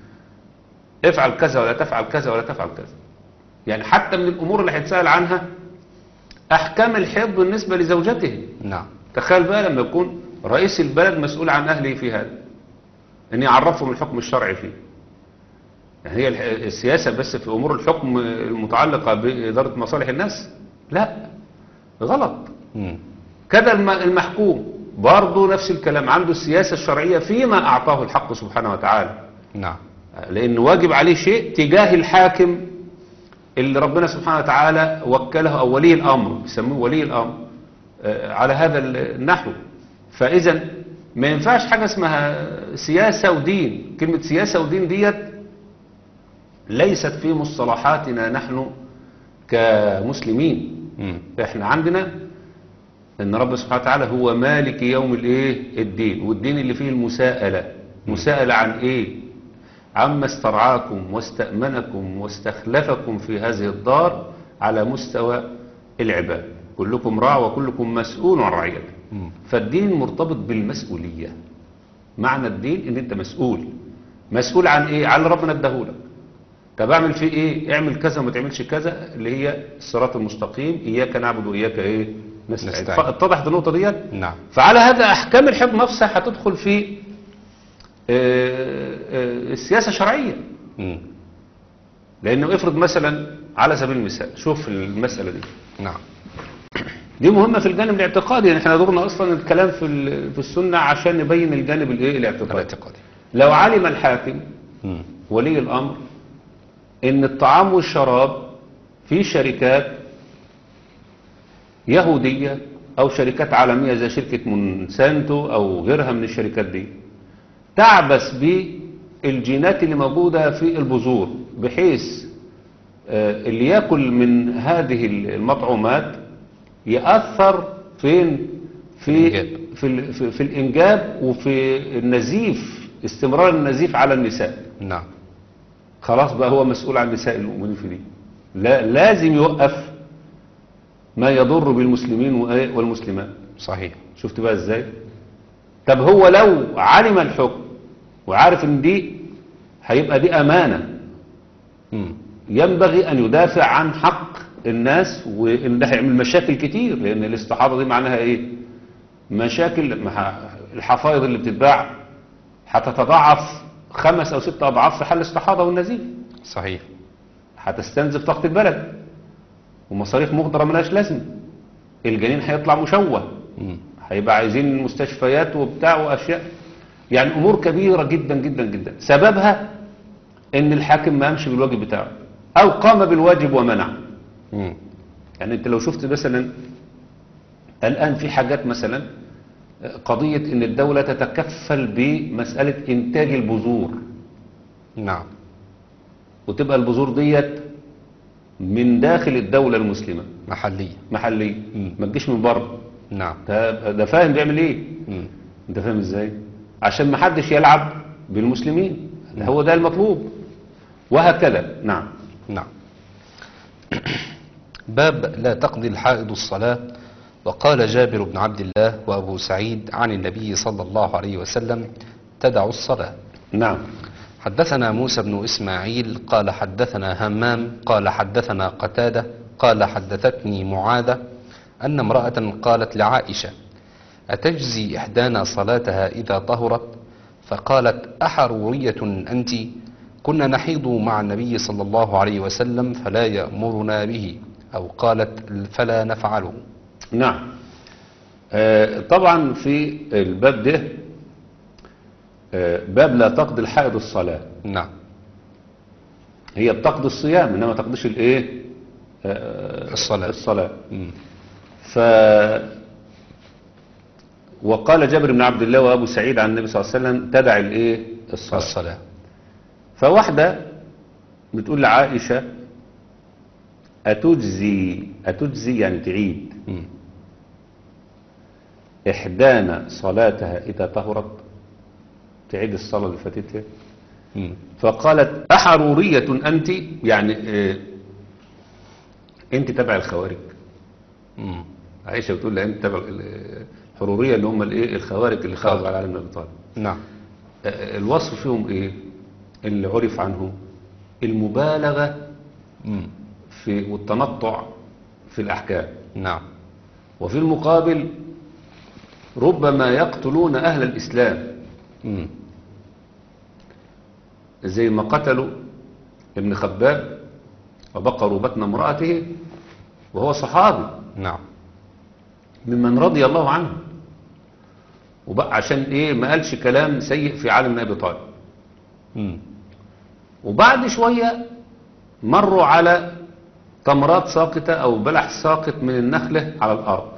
افعل كذا ولا تفعل كذا ولا تفعل كذا يعني حتى من الأمور اللي هيتسأل عنها أحكام الحيض بالنسبة لزوجته نعم تخيل بقى لما يكون رئيس البلد مسؤول عن أهله في هذا أن يعرفهم الحكم الشرعي فيه يعني هي الح- السياسة بس في أمور الحكم المتعلقة بإدارة مصالح الناس لا غلط مم. كذا الم- المحكوم برضه نفس الكلام عنده السياسة الشرعية فيما أعطاه الحق سبحانه وتعالى نعم لأن واجب عليه شيء تجاه الحاكم اللي ربنا سبحانه وتعالى وكله أو ولي الأمر بيسموه ولي الأمر آه، على هذا النحو فإذا ما ينفعش حاجة اسمها سياسة ودين كلمة سياسة ودين ديت ليست في مصطلحاتنا نحن كمسلمين مم. احنا عندنا ان رب سبحانه وتعالى هو مالك يوم الايه الدين والدين اللي فيه المساءلة مساءلة عن ايه عما استرعاكم واستأمنكم واستخلفكم في هذه الدار على مستوى العباد كلكم راع وكلكم مسؤول عن رعيته مم. فالدين مرتبط بالمسؤولية معنى الدين ان انت مسؤول مسؤول عن ايه عن اللي ربنا اداهولك طب اعمل فيه ايه اعمل كذا وما تعملش كذا اللي هي الصراط المستقيم اياك نعبد واياك ايه نستعين نستعين. فاتضحت النقطه ديت نعم فعلى هذا احكام الحفظ نفسها هتدخل في آه، آه، السياسه الشرعيه مم. لانه افرض مثلا على سبيل المثال شوف المساله دي نعم دي مهمه في الجانب الاعتقادي يعني احنا دورنا اصلا الكلام في ال- في السنه عشان نبين الجانب الايه الاعتقادي الاعتقادي لو علم الحاكم مم. ولي الأمر إن الطعام والشراب في شركات يهودية أو شركات عالمية زي شركة مونسانتو أو غيرها من الشركات دي تعبث بالجينات اللي موجودة في البذور بحيث آه، اللي يأكل من هذه المطعومات يأثر فين في الإنجاب. في, ال- في, في الإنجاب وفي النزيف استمرار النزيف على النساء نعم خلاص بقى هو مسؤول عن نساء المؤمنين في دي لا لازم يوقف ما يضر بالمسلمين وإيه والمسلمات صحيح شفت بقى ازاي طب هو لو علم الحكم وعارف ان دي هيبقى دي امانة مم. ينبغي ان يدافع عن حق الناس وان ده هيعمل مشاكل كتير لان الاستحاضة دي معناها ايه مشاكل مع الحفايض اللي بتتباع هتتضاعف خمس او ست اضعاف في حل الاستحاضة والنزيف صحيح هتستنزف طاقة البلد ومصاريف مهدرة ملهاش لازمة الجنين هيطلع مشوه مم. هيبقى عايزين مستشفيات وبتاع واشياء يعني امور كبيرة جدا جدا جدا سببها ان الحاكم ما قامش بالواجب بتاعه او قام بالواجب ومنع مم. يعني انت لو شفت مثلا الان في حاجات مثلا قضية ان الدولة تتكفل بمسألة انتاج البذور نعم وتبقى البذور ديت من داخل الدولة المسلمة محلية محلية مم. ما تجيش من بره نعم ده ده فاهم بيعمل ايه مم. انت فاهم ازاي عشان ما حدش يلعب بالمسلمين هو ده المطلوب وهكذا نعم نعم باب لا تقضي الحائض الصلاة وقال جابر بن عبد الله وأبو سعيد عن النبي صلى الله عليه وسلم تدع الصلاة نعم حدثنا موسى بن إسماعيل قال حدثنا همام قال حدثنا قتادة قال حدثتني معاذة أن امرأة قالت لعائشة أتجزي إحدانا صلاتها إذا طهرت فقالت أحرورية أنت كنا نحيض مع النبي صلى الله عليه وسلم فلا يأمرنا به أو قالت فلا نفعله نعم آه، طبعا في الباب ده آه، باب لا تقضي الحائض الصلاة نعم هي بتقضي الصيام انما ما تقضيش الايه آه، الصلاة. الصلاة مم. ف وقال جابر بن عبد الله وابو سعيد عن النبي صلى الله عليه وسلم تدع الايه الصلاة الصلاة فواحدة بتقول لعائشة أتجزي أتجزي يعني تعيد مم. إحدانا صلاتها إذا طهرت تعيد الصلاة اللي فاتتها مم. فقالت أحرورية أنت يعني آه، أنت تبع الخوارج مم. عائشة بتقول لها أنت تبع ال- الحرورية اللي هم الإيه الخوارج اللي خرجوا على علي بن أبي طالب نعم آه، الوصف فيهم إيه اللي عرف عنه المبالغة مم. في والتنطع في الأحكام نعم وفي المقابل ربما يقتلون أهل الإسلام مم. زي ما قتلوا ابن خباب وبقروا بطن امرأته وهو صحابي نعم ممن رضي الله عنه وبقى عشان ايه ما قالش كلام سيء في عالم ابي طالب مم. وبعد شوية مروا على تمرات ساقطة او بلح ساقط من النخلة على الارض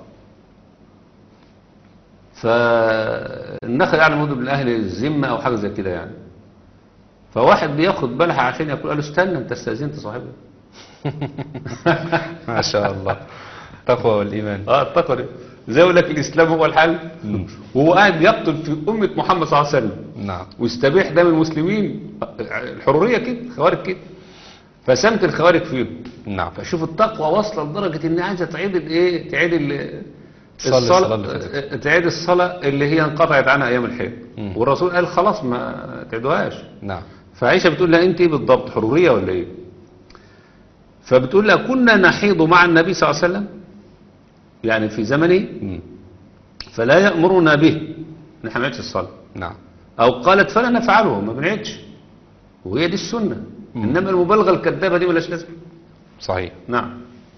فالنخل يعني مدب من اهل الذمة او حاجة زي كده يعني فواحد بياخد بلحة عشان ياكل قال له استنى انت استاذنت صاحبي ما شاء الله تقوى والإيمان اه التقوى زي يقول لك الاسلام هو الحل وهو قاعد يقتل في امه محمد صلى الله عليه وسلم نعم ويستبيح دم المسلمين الحروريه كده الخوارج كده فسمت الخوارج فيهم نعم فشوف التقوى واصله لدرجه ان عايزه تعيد الايه تعيد ال- تصلي الصلاة اللي فاتت. تعيد الصلاه اللي هي انقطعت عنها ايام الحيض مم. والرسول قال خلاص ما تعيدوهاش نعم فعائشه بتقول لها انت ايه بالضبط حروريه ولا ايه فبتقول لها كنا نحيض مع النبي صلى الله عليه وسلم يعني في زمنه مم. فلا يأمرنا به نحن ما نعيدش الصلاة نعم أو قالت فلا نفعله ما بنعيدش وهي دي السنة إنما المبالغة الكذابة دي ملاش لازمة صحيح نعم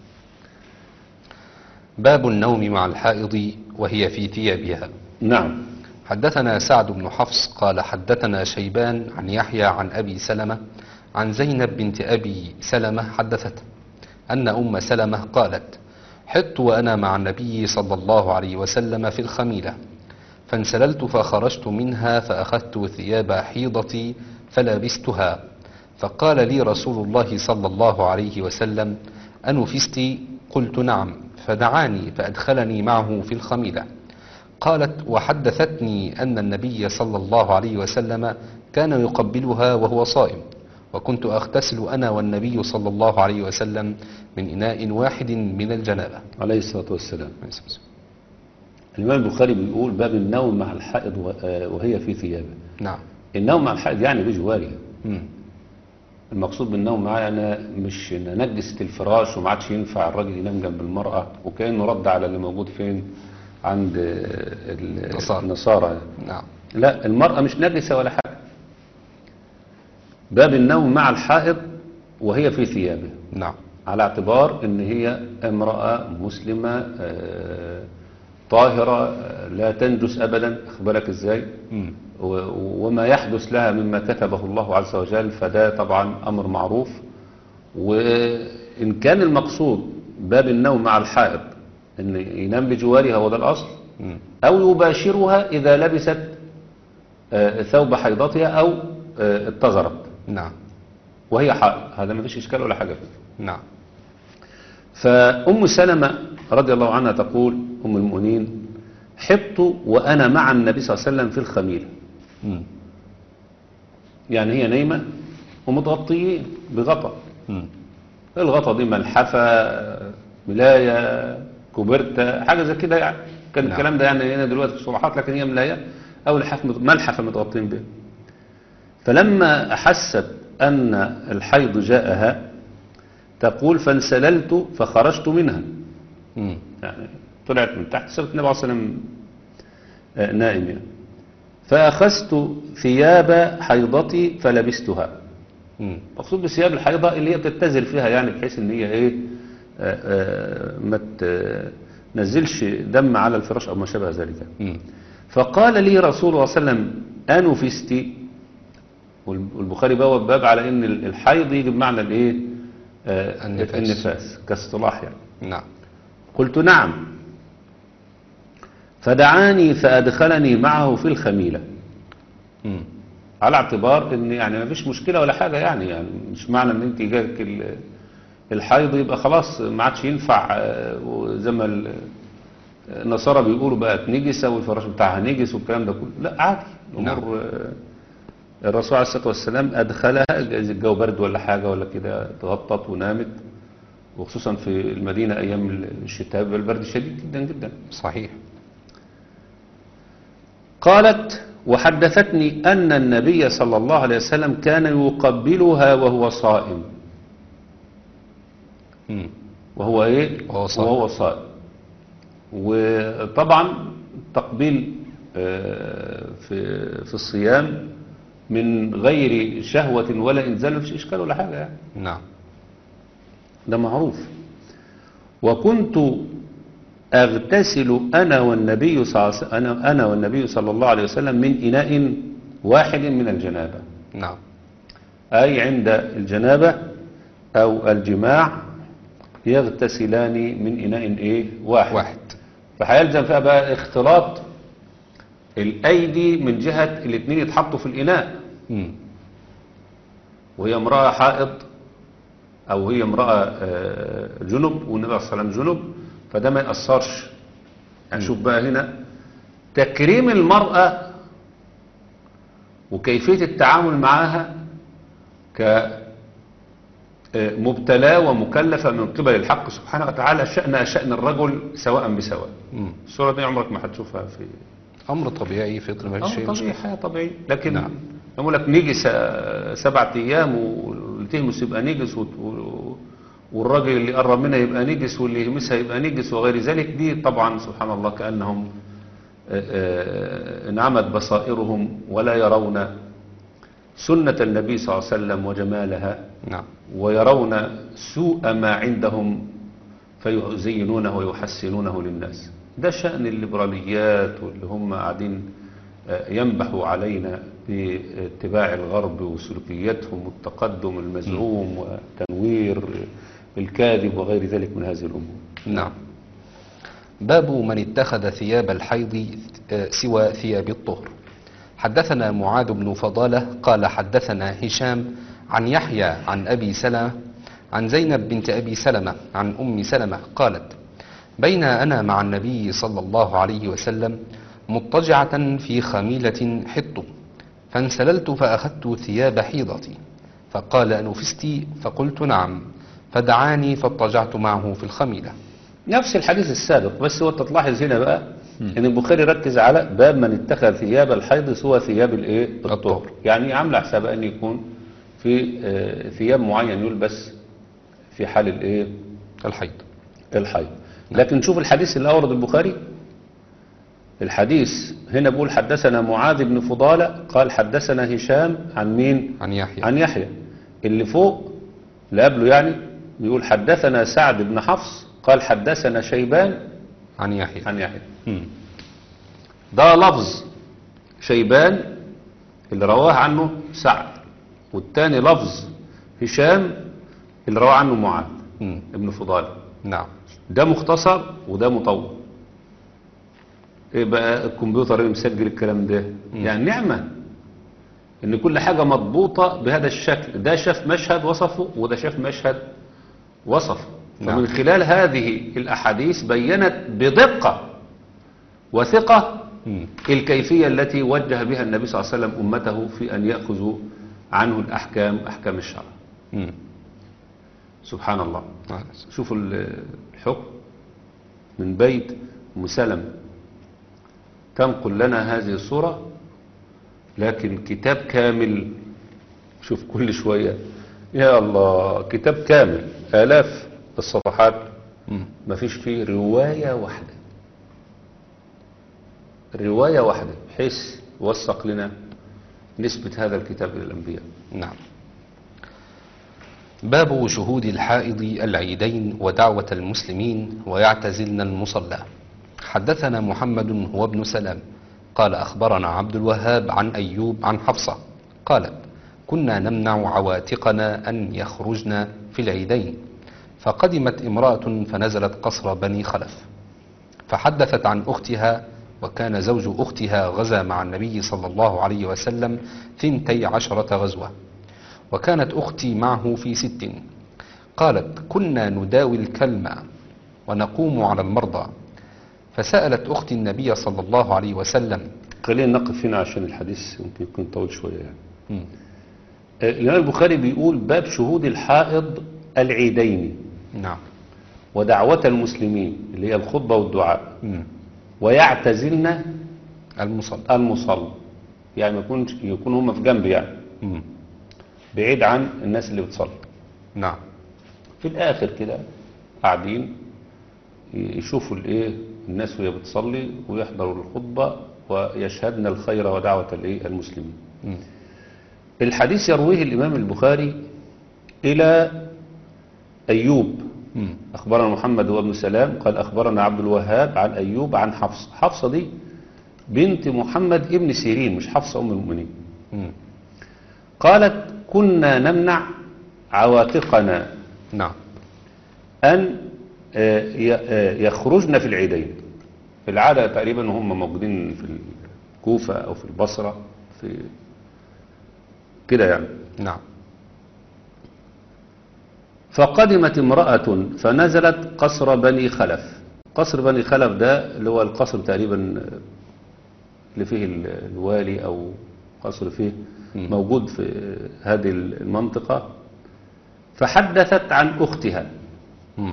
باب النوم مع الحائض وهي في ثيابها نعم حدثنا سعد بن حفص قال حدثنا شيبان عن يحيى عن أبي سلمة عن زينب بنت أبي سلمة حدثته أن أم سلمة قالت حطت وأنا مع النبي صلى الله عليه وسلم في الخميلة فانسللت فخرجت منها فأخذت ثياب حيضتي فلبستها فقال لي رسول الله صلى الله عليه وسلم أنفست قلت نعم فدعاني فأدخلني معه في الخميلة قالت وحدثتني أن النبي صلى الله عليه وسلم كان يقبلها وهو صائم وكنت أغتسل أنا والنبي صلى الله عليه وسلم من إناء واحد من الجنابة عليه الصلاة والسلام الإمام البخاري بيقول باب النوم مع الحائض و- آه، وهي في ثيابه نعم النوم مع الحائض يعني بجوارها مم. المقصود بالنوم معاه أنا مش إن نجست الفراش وما عادش ينفع الراجل ينام جنب المرأة وكأنه رد على اللي موجود فين عند آه، ال- النصارى. النصارى نعم لا المرأة مش نجسة ولا حاجة باب النوم مع الحائض وهي في ثيابه نعم على اعتبار ان هي امرأة مسلمة آه، طاهرة آه، لا تنجس ابدا اخبرك ازاي مم. و- وما يحدث لها مما كتبه الله عز وجل فده طبعا امر معروف وان كان المقصود باب النوم مع الحائض ان ينام بجوارها وده الاصل مم. أو يباشرها إذا لبست آه، ثوب حيضتها أو آه، اتزرت نعم وهي حائض هذا ما فيش إشكال ولا حاجة فيه نعم فأم سلمة رضي الله عنها تقول أم المؤمنين حبت وأنا مع النبي صلى الله عليه وسلم في الخميلة مم. يعني هي نايمة ومتغطيين بغطا مم. الغطا دي ملحفة ملاية كوبرتا حاجة زي كده يعني كان نعم. الكلام ده يعني هنا دلوقتي في الصلاحات لكن هي ملاية أو لحاف ملحفة متغطين بها فلما أحست أن الحيض جاءها تقول فانسللت فخرجت منها مم. يعني طلعت من تحت سبت النبي عليه الصلاة والسلام آه، نائم يعني فأخذت ثياب حيضتي فلبستها مم. مقصود بثياب الحيضة اللي هي بتتزل فيها يعني بحيث ان هي ايه آه، آه، ما تنزلش دم على الفراش او ما شابه ذلك مم. فقال لي رسول الله صلى الله عليه وسلم انفستي والبخاري بواب باب على ان الحيض يجي بمعنى الايه آه، النفاس. النفاس كاصطلاح يعني نعم قلت نعم فدعاني فادخلني معه في الخميله مم. على اعتبار ان يعني ما فيش مشكله ولا حاجه يعني يعني مش معنى ان انت جالك ال- الحيض يبقى خلاص ما عادش ينفع آه، وزي ما ال- النصارى بيقولوا بقت نجسه والفراش بتاعها نجس والكلام ده كله لا عادي الامور آه، الرسول عليه الصلاه والسلام ادخلها جايز الجو برد ولا حاجه ولا كده اتغطت ونامت وخصوصا في المدينه ايام الشتاء بيبقى البرد شديد جدا جدا صحيح قالت وحدثتني أن النبي صلى الله عليه وسلم كان يقبلها وهو صائم مم. وهو إيه؟ وهو صائم. وهو صائم وطبعا تقبيل آه، في في الصيام من غير شهوة ولا إنزال مفيش إشكال ولا حاجة يعني نعم ده معروف وكنت أغتسل أنا والنبي صلى الله عليه وسلم أنا, أنا والنبي صلى الله عليه وسلم من إناء واحد من الجنابة نعم أي عند الجنابة أو الجماع يغتسلان من إناء إيه واحد, واحد فهيلزم فيها بقى اختلاط الأيدي من جهة الاثنين يتحطوا في الإناء مم. وهي امرأة حائض أو هي امرأة آه، جنب والنبي صلى الله عليه وسلم جنب فده ما يأثرش يعني شوف بقى هنا تكريم المرأة وكيفية التعامل معها كمبتلاة ومكلفة من قبل الحق سبحانه وتعالى شأن شأن الرجل سواء بسواء مم. الصورة دي عمرك ما هتشوفها في أمر طبيعي فطري ما فيش أمر شيء طبيعي مشكلة حياة طبيعية لكن نعم. يقول لك نجس آه، سبعة أيام والتهمس يبقى نجس وت- و- والراجل اللي قرب منها يبقى نجس واللي يهمسها يبقى نجس وغير ذلك دي طبعا سبحان الله كأنهم آه، آه، انعمت بصائرهم ولا يرون سنة النبي صلى الله عليه وسلم وجمالها نعم ويرون سوء ما عندهم فيزينونه ويحسنونه للناس ده شأن الليبراليات واللي هم قاعدين آه، ينبحوا علينا باتباع الغرب وسلوكياتهم والتقدم المزعوم وتنوير الكاذب وغير ذلك من هذه الأمور نعم باب من اتخذ ثياب الحيض آه، سوى ثياب الطهر حدثنا معاذ بن فضالة قال حدثنا هشام عن يحيى عن أبي سلمة عن زينب بنت أبي سلمة عن أم سلمة قالت بين أنا مع النبي صلى الله عليه وسلم مضطجعة في خميلة حط فانسللت فأخذت ثياب حيضتي فقال أنفستي فقلت نعم فدعاني فاضطجعت معه في الخميلة نفس الحديث السابق بس هو تلاحظ هنا بقى ان البخاري ركز على باب من اتخذ ثياب الحيض سوى ثياب الايه الطهر الطهر. يعني عامله حساب ان يكون في آه، ثياب معين يلبس في حال الايه الحيض الحيض لكن شوف الحديث اللي اورد البخاري الحديث هنا بيقول حدثنا معاذ بن فضالة قال حدثنا هشام عن مين عن يحيى عن يحيى اللي فوق اللي قبله يعني بيقول حدثنا سعد بن حفص قال حدثنا شيبان عن يحيى عن يحيى مم. ده لفظ شيبان اللي رواه عنه سعد والتاني لفظ هشام اللي رواه عنه معاذ مم. ابن فضالة نعم ده مختصر وده مطول يبقى الكمبيوتر اللي مسجل الكلام ده يعني نعمة ان كل حاجة مضبوطة بهذا الشكل ده شاف مشهد وصفه وده شاف مشهد وصفه نعم. فمن خلال هذه الأحاديث بينت بدقة وثقة مم. الكيفية التي وجه بها النبي صلى الله عليه وسلم أمته في أن يأخذوا عنه الأحكام أحكام الشرع مم. سبحان الله آه. شوفوا ال- الحكم من بيت أم سلمة تنقل لنا هذه الصورة لكن كتاب كامل شوف كل شوية يا الله كتاب كامل آلاف الصفحات مم. ما فيش فيه رواية واحدة رواية واحدة بحيث يوثق لنا نسبة هذا الكتاب إلى الأنبياء نعم باب شهود الحائض العيدين ودعوة المسلمين ويعتزلن المصلى حدثنا محمد هو ابن سلام قال أخبرنا عبد الوهاب عن أيوب عن حفصة قالت كنا نمنع عواتقنا أن يخرجن في العيدين فقدمت امرأة فنزلت قصر بني خلف فحدثت عن أختها وكان زوج أختها غزا مع النبي صلى الله عليه وسلم ثنتي عشرة غزوة وكانت أختي معه في ست قالت كنا نداوي الكلمة ونقوم على المرضى فسألت أختي النبي صلى الله عليه وسلم خلينا نقف هنا عشان الحديث يمكن يكون طويل شوية يعني مم. آه، الإمام البخاري بيقول باب شهود الحائض العيدين نعم ودعوة المسلمين اللي هي الخطبة والدعاء مم. ويعتزلن المصلى المصلى يعني ما يكونش يكون هم في جنب يعني مم. بعيد عن الناس اللي بتصلي نعم في الآخر كده قاعدين يشوفوا الايه الناس وهي بتصلي ويحضروا الخطبة ويشهدن الخير ودعوة الايه المسلمين مم. الحديث يرويه الإمام البخاري إلى أيوب مم. أخبرنا محمد هو ابن سلام قال أخبرنا عبد الوهاب عن أيوب عن حفص حفصة دي بنت محمد ابن سيرين مش حفصة أم المؤمنين مم. قالت كنا نمنع عواتقنا نعم أن آه، ي- آه، يخرجن في العيدين في العادة تقريبا هم موجودين في الكوفة أو في البصرة في كده يعني نعم فقدمت امرأة فنزلت قصر بني خلف قصر بني خلف ده اللي هو القصر تقريبا اللي فيه ال- الوالي أو قصر فيه مم. موجود في هذه المنطقة فحدثت عن أختها مم.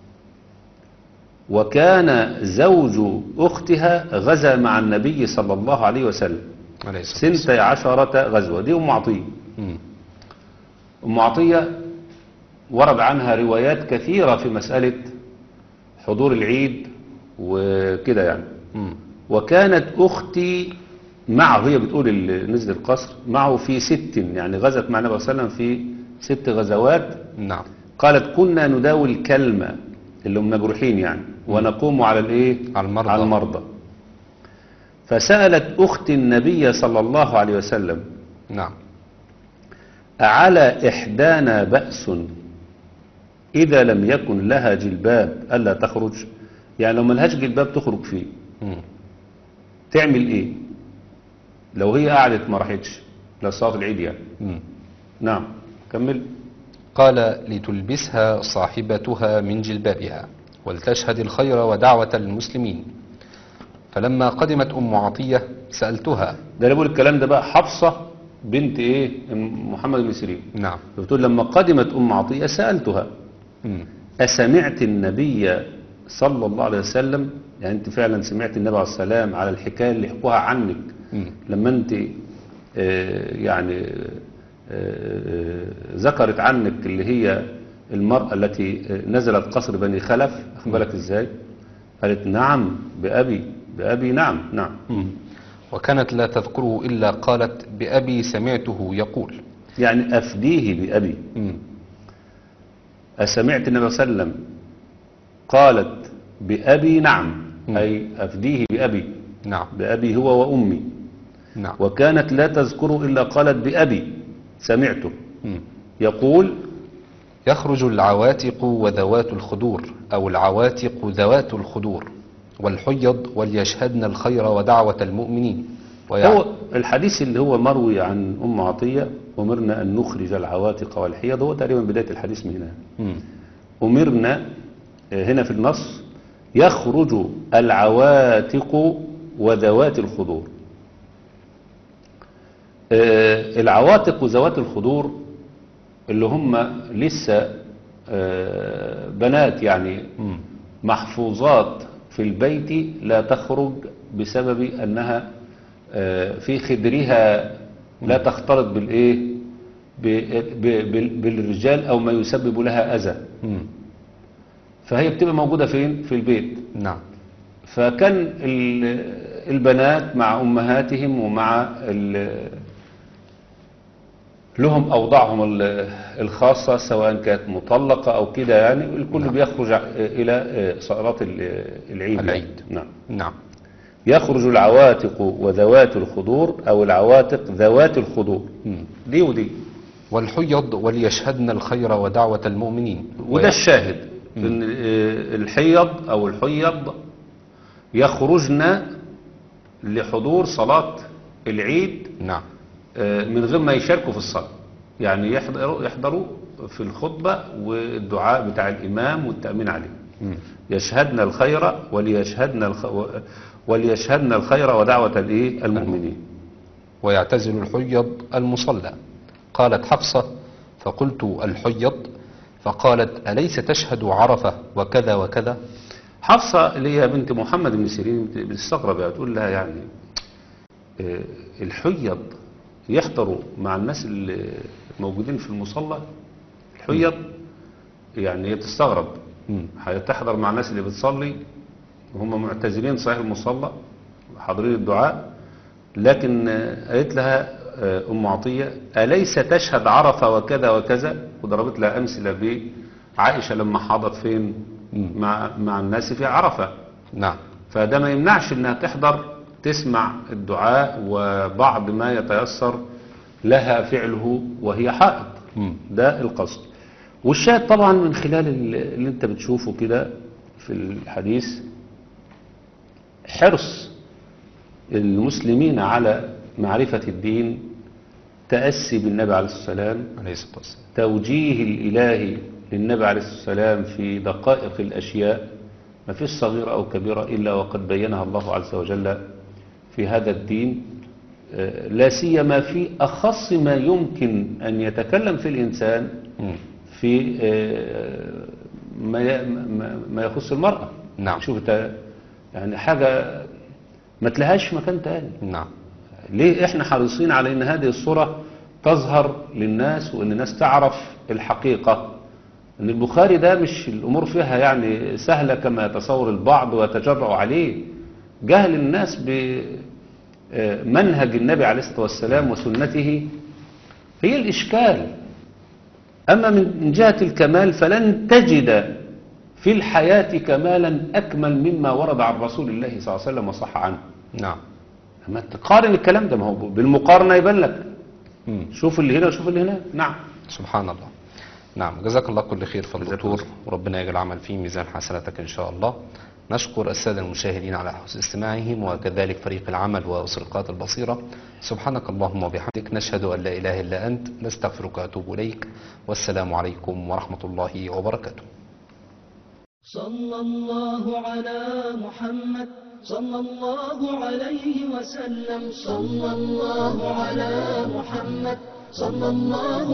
وكان زوج أختها غزا مع النبي صلى الله عليه وسلم عليه الصلاة والسلام سنتي عشرة غزوة دي أم عطية مم. أم عطية ورد عنها روايات كثيرة في مسألة حضور العيد وكده يعني مم. وكانت أختي معه هي بتقول اللي نزل القصر معه في ست يعني غزت مع النبي صلى الله عليه وسلم في ست غزوات نعم قالت كنا نداوي الكلمة اللي هم مجروحين يعني ونقوم على الايه على المرضى. على المرضى فسألت أخت النبي صلى الله عليه وسلم نعم أعلى إحدانا بأس إذا لم يكن لها جلباب ألا تخرج يعني لو ملهاش جلباب تخرج فيه مم. تعمل إيه لو هي قعدت ما راحتش لصلاة العيد يعني مم. نعم كمل قال لتلبسها صاحبتها من جلبابها ولتشهد الخير ودعوة المسلمين فلما قدمت أم عطية سألتها ده اللي بيقول الكلام ده بقى حفصة بنت إيه محمد بن سيرين نعم بتقول لما قدمت أم عطية سألتها مم. أسمعت النبي صلى الله عليه وسلم يعني أنت فعلا سمعت النبي عليه السلام على الحكاية اللي حكوها عنك مم. لما أنت آه، يعني آه، آه، ذكرت عنك اللي هي المرأة التي آه، نزلت قصر بني خلف أخبرك إزاي قالت نعم بأبي بأبي نعم نعم مم. وكانت لا تذكره إلا قالت بأبي سمعته يقول يعني أفديه بأبي مم. أسمعت النبي صلى الله عليه وسلم قالت بأبي نعم مم. أي أفديه بأبي نعم بأبي هو وأمي نعم وكانت لا تذكره إلا قالت بأبي سمعته مم. يقول يخرج العواتق وذوات الخدور أو العواتق ذوات الخدور والحيض وليشهدن الخير ودعوة المؤمنين ويع- هو الحديث اللي هو مروي عن أم عطية أمرنا أن نخرج العواتق والحيض هو تقريبا بداية الحديث من هنا مم. أمرنا آه، هنا في النص يخرج العواتق وذوات الخضور آه، العواتق وذوات الخضور اللي هم لسه آه، بنات يعني مم. محفوظات في البيت لا تخرج بسبب أنها آه، في خدرها لا تختلط بالإيه ب- ب- بال- بالرجال أو ما يسبب لها أذى مم. فهي بتبقى موجودة فين في البيت نعم فكان ال- البنات مع أمهاتهم ومع ال- لهم أوضاعهم ال- الخاصة سواء كانت مطلقة أو كده يعني الكل نعم. بيخرج ع- إلى صلاة ال- العيد العيد. يعني. نعم نعم يخرج العواتق وذوات الخضور أو العواتق ذوات الخضور مم. دي ودي والحيض وليشهدن الخير ودعوة المؤمنين وده ويع- الشاهد ان آه، الحيض او الحيض يخرجن لحضور صلاة العيد نعم آه، من غير ما يشاركوا في الصلاة يعني يحضروا يحضروا في الخطبة والدعاء بتاع الإمام والتأمين عليه مم. يشهدن الخير وليشهدن الخ... وليشهدن الخير ودعوة الإيه؟ المؤمنين ويعتزل الحيض المصلى قالت حفصة فقلت الحيض فقالت أليس تشهد عرفة وكذا وكذا حفصة اللي هي بنت محمد بن سيرين بتستغرب يعني تقول لها يعني آه، الحيض يحضروا مع الناس اللي موجودين في المصلى الحيض يعني هي بتستغرب مم. هتحضر مع الناس اللي بتصلي وهم معتزلين صحيح المصلى حاضرين الدعاء لكن آه، قالت لها آه، أم عطية أليس تشهد عرفة وكذا وكذا وضربت لها أمثلة بعائشة لما حاضت فين مع, مع الناس في عرفة نعم فده ما يمنعش انها تحضر تسمع الدعاء وبعض ما يتيسر لها فعله وهي حائض مم. ده القصد والشاهد طبعا من خلال ال- اللي انت بتشوفه كده في الحديث حرص المسلمين على معرفة الدين تأسي بالنبي عليه الصلاة والسلام عليه الصلاة والسلام توجيه الإلهي للنبي عليه الصلاة والسلام في دقائق الأشياء ما فيش صغيرة أو كبيرة إلا وقد بينها الله عز وجل في هذا الدين آه، لا سيما في أخص ما يمكن أن يتكلم في الإنسان مم. في آه، ما ي- ما- ما يخص المرأة نعم. شوف انت يعني حاجة ما تلاقيهاش في مكان تاني نعم ليه احنا حريصين على ان هذه الصورة تظهر للناس وان الناس تعرف الحقيقة ان البخاري ده مش الامور فيها يعني سهلة كما يتصور البعض ويتجرأ عليه جهل الناس بمنهج النبي عليه الصلاة والسلام وسنته هي الاشكال اما من من جهة الكمال فلن تجد في الحياة كمالا اكمل مما ورد عن رسول الله صلى الله عليه وسلم وصح عنه نعم اما تقارن الكلام ده ما هو بالمقارنه يبان لك مم. شوف اللي هنا وشوف اللي هناك نعم سبحان الله نعم جزاك الله كل خير في جزاك الدكتور الله. وربنا يجعل العمل في ميزان حسناتك إن شاء الله نشكر السادة المشاهدين على حسن استماعهم وكذلك فريق العمل وأسرقات البصيرة سبحانك اللهم وبحمدك نشهد أن لا إله إلا أنت نستغفرك وأتوب إليك والسلام عليكم ورحمة الله وبركاته صلى الله على محمد صلى الله عليه وسلم صلى الله على محمد صلى الله